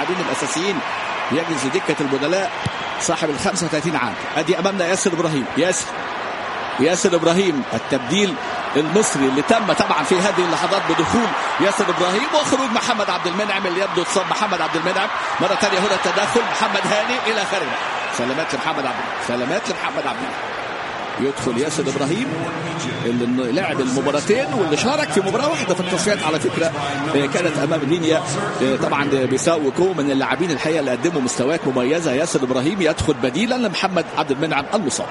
اللاعبين الاساسيين يجلس دكه البدلاء صاحب ال 35 عام ادي امامنا ياسر ابراهيم ياسر ياسر ابراهيم التبديل المصري اللي تم طبعا في هذه اللحظات بدخول ياسر ابراهيم وخروج محمد عبد المنعم اللي يبدو اتصاب محمد عبد المنعم مره ثانيه هنا التدخل محمد هاني الى خارج سلامات لمحمد عبد سلامات لمحمد عبد المنعم يدخل ياسر ابراهيم اللي لعب المباراتين واللي شارك في مباراه واحده في التصفيات على فكره كانت امام لينيا طبعا بيساو وكو من اللاعبين الحقيقه اللي قدموا مستويات مميزه ياسر ابراهيم يدخل بديلا لمحمد عبد المنعم المصاب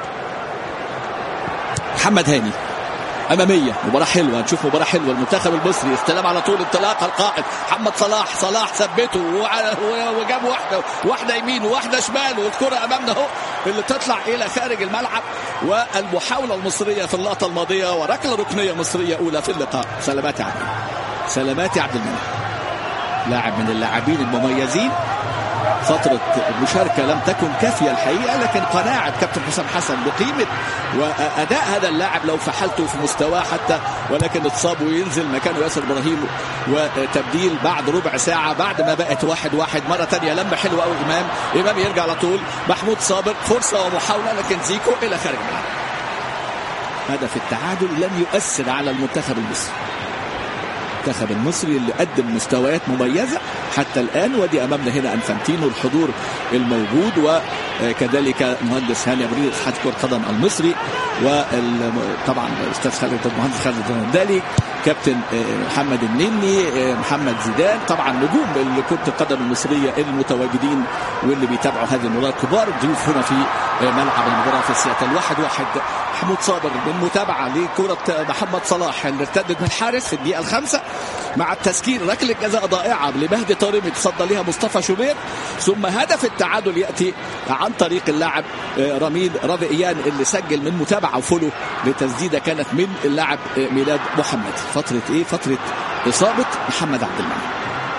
محمد هاني اماميه مباراه حلوه نشوف مباراه حلوه المنتخب المصري استلام على طول انطلاق القائد محمد صلاح صلاح ثبته وجاب واحده واحده يمين وواحده شمال والكره امامنا اهو اللي تطلع الى خارج الملعب والمحاوله المصريه في اللقطه الماضيه وركله ركنيه مصريه اولى في اللقاء سلامات يا عبد سلامات يا عبد المنعم لاعب من اللاعبين المميزين فترة المشاركة لم تكن كافية الحقيقة لكن قناعة كابتن حسام حسن بقيمة وأداء هذا اللاعب لو فحلته في مستواه حتى ولكن اتصاب وينزل مكانه ياسر إبراهيم وتبديل بعد ربع ساعة بعد ما بقت واحد واحد مرة ثانية لمة حلوة قوي إمام إمام يرجع على طول محمود صابر فرصة ومحاولة لكن زيكو إلى خارج الملعب هدف التعادل لم يؤثر على المنتخب المصري المنتخب المصري اللي قدم مستويات مميزه حتى الان ودي امامنا هنا انفانتينو الحضور الموجود وكذلك مهندس هاني ابريد اتحاد كره القدم المصري وطبعا الاستاذ خالد المهندس خالد الدالي كابتن محمد النني محمد زيدان طبعا نجوم كره القدم المصريه المتواجدين واللي بيتابعوا هذه المباراه كبار الضيوف هنا في ملعب المباراه في سياتل واحد واحد محمود صابر من متابعه لكره محمد صلاح اللي ارتدت من الحارس في الدقيقه الخامسه مع التسكين ركله جزاء ضائعه لمهدي طارمي تصدى لها مصطفى شوبير ثم هدف التعادل ياتي عن طريق اللاعب رميد رافي ايان اللي سجل من متابعه وفولو لتسديده كانت من اللاعب ميلاد محمد فتره ايه فتره اصابه محمد عبد المنعم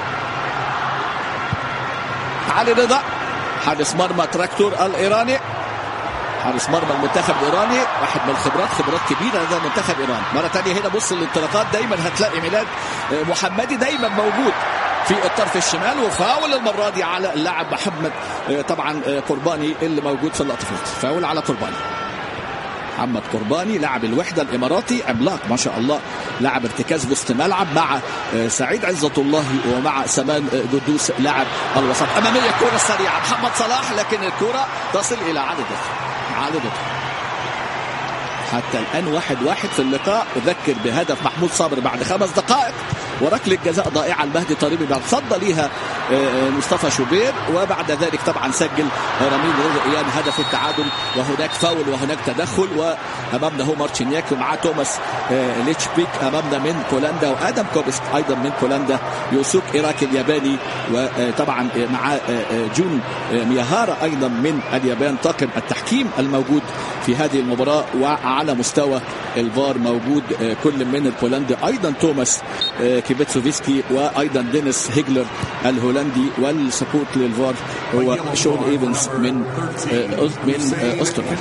علي رضا حارس مرمى تراكتور الايراني حارس مرمى المنتخب الايراني واحد من الخبرات خبرات كبيره هذا المنتخب الايراني مره ثانيه هنا بص الانطلاقات دايما هتلاقي ميلاد محمدي دايما موجود في الطرف الشمال وفاول المره دي على اللاعب محمد طبعا قرباني اللي موجود في اللقطه فاول على قرباني محمد قرباني لاعب الوحده الاماراتي عملاق ما شاء الله لاعب ارتكاز وسط ملعب مع سعيد عزة الله ومع سمان قدوس لاعب الوسط اماميه كره سريعه محمد صلاح لكن الكره تصل الى علي دخل علي دخل حتى الان واحد واحد في اللقاء اذكر بهدف محمود صابر بعد خمس دقائق وركله جزاء ضائعه المهدي طريبي بعد صد ليها مصطفى شوبير وبعد ذلك طبعا سجل رميل رضا ايان هدف التعادل وهناك فاول وهناك تدخل وامامنا هو مارتشينياك ومعاه توماس ليتشبيك امامنا من بولندا وادم كوبسك ايضا من بولندا يوسوك ايراك الياباني وطبعا مع جون مياهارا ايضا من اليابان طاقم التحكيم الموجود في هذه المباراه وعلى مستوى الفار موجود كل من البولندي ايضا توماس كيبتسوفسكي وايضا دينيس هيجلر الهولندي والسبورت للفار هو شون ايفنز من من استراليا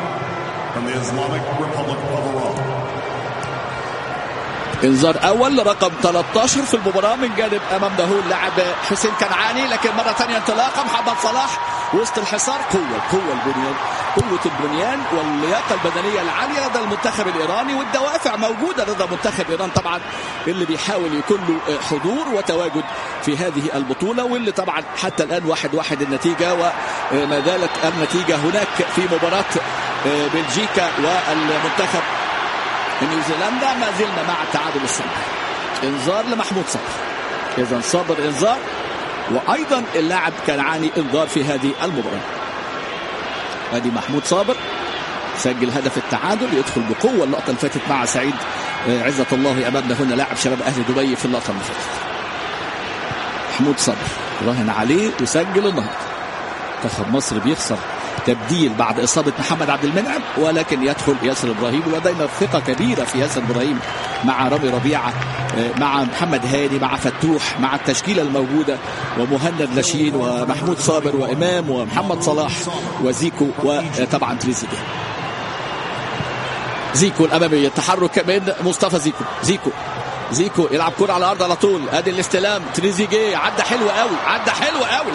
انذار اول رقم 13 في المباراه من جانب امامنا هو اللاعب حسين كنعاني لكن مره ثانيه انطلاقه محمد صلاح وسط الحصار قوه قوه البنيان قوه البنيان واللياقه البدنيه العاليه لدى المنتخب الايراني والدوافع موجوده لدى منتخب ايران طبعا اللي بيحاول يكون له حضور وتواجد في هذه البطوله واللي طبعا حتى الان واحد واحد النتيجه وما زالت النتيجه هناك في مباراه بلجيكا والمنتخب نيوزيلندا ما زلنا مع التعادل السلبي انذار لمحمود صبر اذا صابر انذار وايضا اللاعب كنعاني انذار في هذه المباراه ادي محمود صابر سجل هدف التعادل يدخل بقوه اللقطه اللي فاتت مع سعيد عزة الله امامنا هنا لاعب شباب اهل دبي في اللقطه اللي فاتت محمود صابر راهن عليه وسجل النهارده منتخب مصر بيخسر تبديل بعد اصابه محمد عبد المنعم ولكن يدخل ياسر ابراهيم ولدينا ثقه كبيره في ياسر ابراهيم مع رامي ربيعه مع محمد هاني مع فتوح مع التشكيله الموجوده ومهند لاشين ومحمود صابر وامام ومحمد صلاح وزيكو وطبعا تريزيجيه زيكو الاماميه التحرك من مصطفى زيكو زيكو زيكو يلعب كرة على الارض على طول ادي الاستلام تريزيجيه عدى حلو قوي عدى حلو قوي